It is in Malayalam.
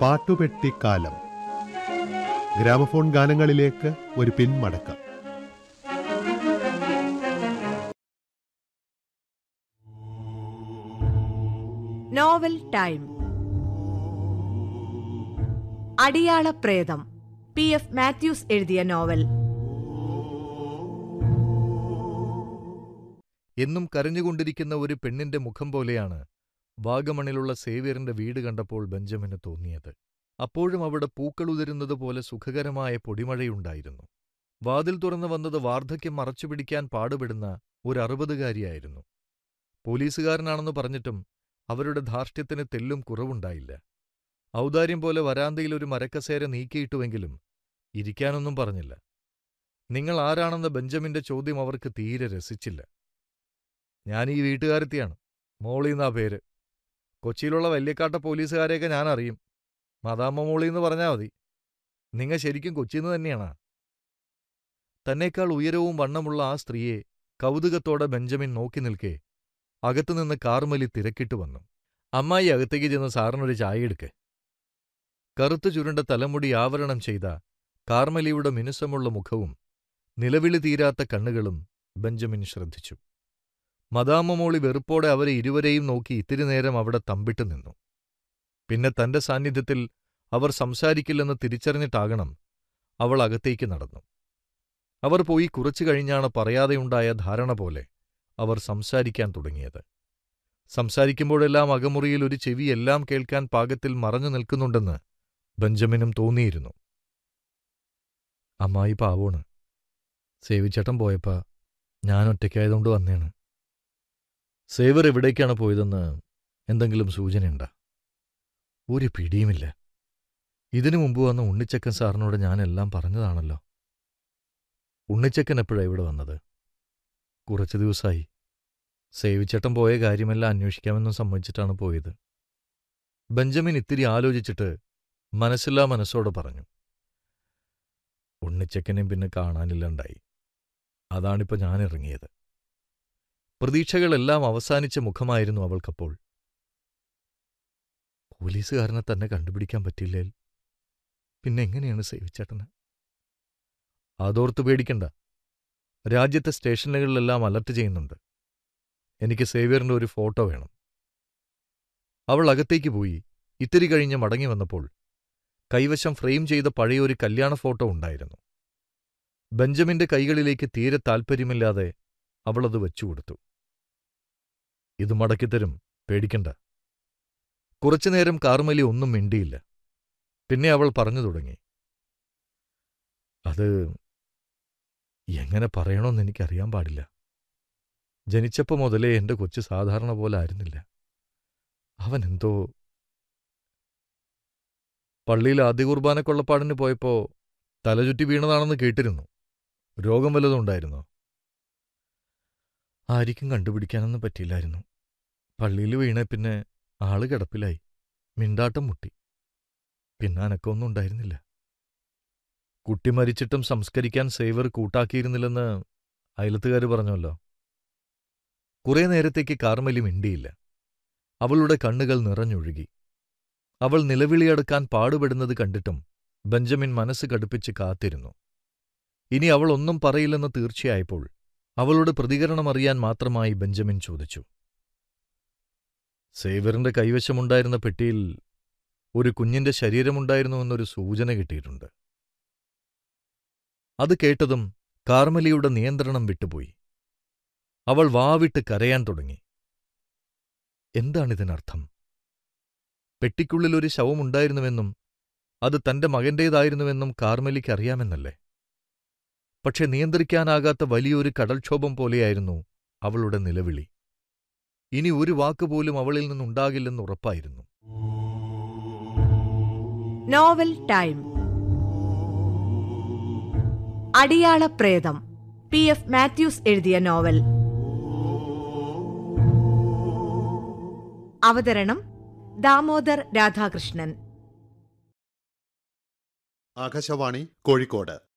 പാട്ടുപെട്ടിക്കാലം ഗ്രാമഫോൺ ഗാനങ്ങളിലേക്ക് ഒരു പിന്മടക്കം നോവൽ ടൈം അടിയാള പ്രേതം പി എഫ് മാത്യൂസ് എഴുതിയ നോവൽ എന്നും കരഞ്ഞുകൊണ്ടിരിക്കുന്ന ഒരു പെണ്ണിന്റെ മുഖം പോലെയാണ് വാഗമണിലുള്ള സേവ്യറിന്റെ വീട് കണ്ടപ്പോൾ ബെഞ്ചമിന് തോന്നിയത് അപ്പോഴും അവിടെ പൂക്കളുതിരുന്നത് പോലെ സുഖകരമായ പൊടിമഴയുണ്ടായിരുന്നു വാതിൽ തുറന്നു വന്നത് വാർദ്ധക്യം മറച്ചുപിടിക്കാൻ പാടുപെടുന്ന ഒരു അറുപതുകാരിയായിരുന്നു പോലീസുകാരനാണെന്ന് പറഞ്ഞിട്ടും അവരുടെ ധാർഷ്ട്യത്തിന് തെല്ലും കുറവുണ്ടായില്ല ഔദാര്യം പോലെ വരാന്തയിൽ ഒരു മരക്കസേര നീക്കിയിട്ടുവെങ്കിലും ഇരിക്കാനൊന്നും പറഞ്ഞില്ല നിങ്ങൾ ആരാണെന്ന ബെഞ്ചമിന്റെ ചോദ്യം അവർക്ക് തീരെ രസിച്ചില്ല ഞാൻ ഈ വീട്ടുകാരത്തിയാണ് മോളീന്നാ പേര് കൊച്ചിയിലുള്ള വല്യക്കാട്ട പോലീസുകാരെയൊക്കെ ഞാൻ അറിയും മദാമ്മ മോളീന്ന് പറഞ്ഞാൽ മതി നിങ്ങൾ ശരിക്കും കൊച്ചിന്ന് തന്നെയാണാ തന്നേക്കാൾ ഉയരവും വണ്ണമുള്ള ആ സ്ത്രീയെ കൗതുകത്തോടെ ബെഞ്ചമിൻ നോക്കി നിൽക്കെ അകത്തുനിന്ന് കാർമലി തിരക്കിട്ട് വന്നു അമ്മായി അകത്തേക്ക് ചെന്ന് സാറിനൊരു ചായ എടുക്ക് കറുത്തു ചുരുണ്ട തലമുടി ആവരണം ചെയ്ത കാർമലിയുടെ മിനുസമുള്ള മുഖവും നിലവിളി തീരാത്ത കണ്ണുകളും ബെഞ്ചമിൻ ശ്രദ്ധിച്ചു മദാമമോളി വെറുപ്പോടെ അവരെ ഇരുവരെയും നോക്കി ഇത്തിരി നേരം അവിടെ തമ്പിട്ട് നിന്നു പിന്നെ തന്റെ സാന്നിധ്യത്തിൽ അവർ സംസാരിക്കില്ലെന്ന് തിരിച്ചറിഞ്ഞിട്ടാകണം അവൾ അകത്തേക്ക് നടന്നു അവർ പോയി കുറച്ചു കഴിഞ്ഞാണ് പറയാതെയുണ്ടായ ധാരണ പോലെ അവർ സംസാരിക്കാൻ തുടങ്ങിയത് സംസാരിക്കുമ്പോഴെല്ലാം അകമുറിയിൽ ഒരു ചെവി എല്ലാം കേൾക്കാൻ പാകത്തിൽ മറഞ്ഞു നിൽക്കുന്നുണ്ടെന്ന് ബെഞ്ചമിനും തോന്നിയിരുന്നു അമ്മായി പാവോണ് സേവിച്ചേട്ടൻ പോയപ്പാ ഞാൻ ഒറ്റയ്ക്കായതുകൊണ്ട് വന്നേണ് സേവർ എവിടേക്കാണ് പോയതെന്ന് എന്തെങ്കിലും സൂചനയുണ്ടാ ഒരു പിടിയുമില്ല ഇതിനു മുമ്പ് വന്ന ഉണ്ണിച്ചക്കൻ സാറിനോട് ഞാൻ എല്ലാം പറഞ്ഞതാണല്ലോ ഉണ്ണിച്ചക്കൻ എപ്പോഴാണ് ഇവിടെ വന്നത് കുറച്ചു ദിവസമായി സേവിച്ചേട്ടൻ പോയ കാര്യമെല്ലാം അന്വേഷിക്കാമെന്നും സമ്മതിച്ചിട്ടാണ് പോയത് ബെഞ്ചമിൻ ഇത്തിരി ആലോചിച്ചിട്ട് മനസ്സില്ലാ മനസ്സോടെ പറഞ്ഞു ഉണ്ണിച്ചക്കനെയും പിന്നെ കാണാനില്ലണ്ടായി അതാണിപ്പോ ഞാൻ ഇറങ്ങിയത് പ്രതീക്ഷകളെല്ലാം അവസാനിച്ച മുഖമായിരുന്നു അവൾക്കപ്പോൾ പോലീസുകാരനെ തന്നെ കണ്ടുപിടിക്കാൻ പറ്റില്ലേൽ പിന്നെ എങ്ങനെയാണ് സേവിച്ചേട്ടന് അതോർത്ത് പേടിക്കണ്ട രാജ്യത്തെ സ്റ്റേഷനുകളിലെല്ലാം അലർട്ട് ചെയ്യുന്നുണ്ട് എനിക്ക് സേവ്യറിന്റെ ഒരു ഫോട്ടോ വേണം അവൾ അകത്തേക്ക് പോയി ഇത്തിരി കഴിഞ്ഞ് മടങ്ങി വന്നപ്പോൾ കൈവശം ഫ്രെയിം ചെയ്ത പഴയൊരു കല്യാണ ഫോട്ടോ ഉണ്ടായിരുന്നു ബെഞ്ചമിന്റെ കൈകളിലേക്ക് തീരെ താൽപ്പര്യമില്ലാതെ അവളത് വെച്ചുകൊടുത്തു ഇത് മടക്കിത്തരും പേടിക്കണ്ട കുറച്ചുനേരം കാർമലി ഒന്നും മിണ്ടിയില്ല പിന്നെ അവൾ പറഞ്ഞു തുടങ്ങി അത് എങ്ങനെ പറയണമെന്ന് എനിക്കറിയാൻ പാടില്ല ജനിച്ചപ്പോ മുതലേ എന്റെ കൊച്ചു സാധാരണ പോലെ ആയിരുന്നില്ല അവൻ എന്തോ പള്ളിയിൽ ആദ്യ കുർബാന കൊള്ളപ്പാടിന് പോയപ്പോ തലചുറ്റി വീണതാണെന്ന് കേട്ടിരുന്നു രോഗം വല്ലതും ഉണ്ടായിരുന്നോ ആരിക്കും കണ്ടുപിടിക്കാനൊന്നും പറ്റിയില്ലായിരുന്നു പള്ളിയിൽ വീണ പിന്നെ ആള് കിടപ്പിലായി മിണ്ടാട്ടം മുട്ടി പിന്നെ അനക്കമൊന്നും ഉണ്ടായിരുന്നില്ല കുട്ടി മരിച്ചിട്ടും സംസ്കരിക്കാൻ സേവർ കൂട്ടാക്കിയിരുന്നില്ലെന്ന് അയലത്തുകാർ പറഞ്ഞല്ലോ കുറേ നേരത്തേക്ക് കാർമലി മിണ്ടിയില്ല അവളുടെ കണ്ണുകൾ നിറഞ്ഞൊഴുകി അവൾ നിലവിളിയെടുക്കാൻ പാടുപെടുന്നത് കണ്ടിട്ടും ബെഞ്ചമിൻ മനസ്സ് കടുപ്പിച്ച് കാത്തിരുന്നു ഇനി അവൾ ഒന്നും പറയില്ലെന്ന് തീർച്ചയായപ്പോൾ അവളുടെ പ്രതികരണം അറിയാൻ മാത്രമായി ബെഞ്ചമിൻ ചോദിച്ചു സേവറിന്റെ കൈവശമുണ്ടായിരുന്ന പെട്ടിയിൽ ഒരു കുഞ്ഞിന്റെ ശരീരമുണ്ടായിരുന്നുവെന്നൊരു സൂചന കിട്ടിയിട്ടുണ്ട് അത് കേട്ടതും കാർമലിയുടെ നിയന്ത്രണം വിട്ടുപോയി അവൾ വാവിട്ട് കരയാൻ തുടങ്ങി എന്താണിതിനർത്ഥം പെട്ടിക്കുള്ളിൽ ഒരു ശവമുണ്ടായിരുന്നുവെന്നും അത് തന്റെ മകന്റേതായിരുന്നുവെന്നും കാർമലിക്ക് അറിയാമെന്നല്ലേ പക്ഷെ നിയന്ത്രിക്കാനാകാത്ത വലിയൊരു കടൽക്ഷോഭം പോലെയായിരുന്നു അവളുടെ നിലവിളി ഇനി ഒരു വാക്കുപോലും അവളിൽ നിന്നുണ്ടാകില്ലെന്ന് ഉറപ്പായിരുന്നു നോവൽ ടൈം അടിയാള പ്രേതം പി എഫ് മാത്യൂസ് എഴുതിയ നോവൽ അവതരണം ദാമോദർ രാധാകൃഷ്ണൻ ആകാശവാണി കോഴിക്കോട്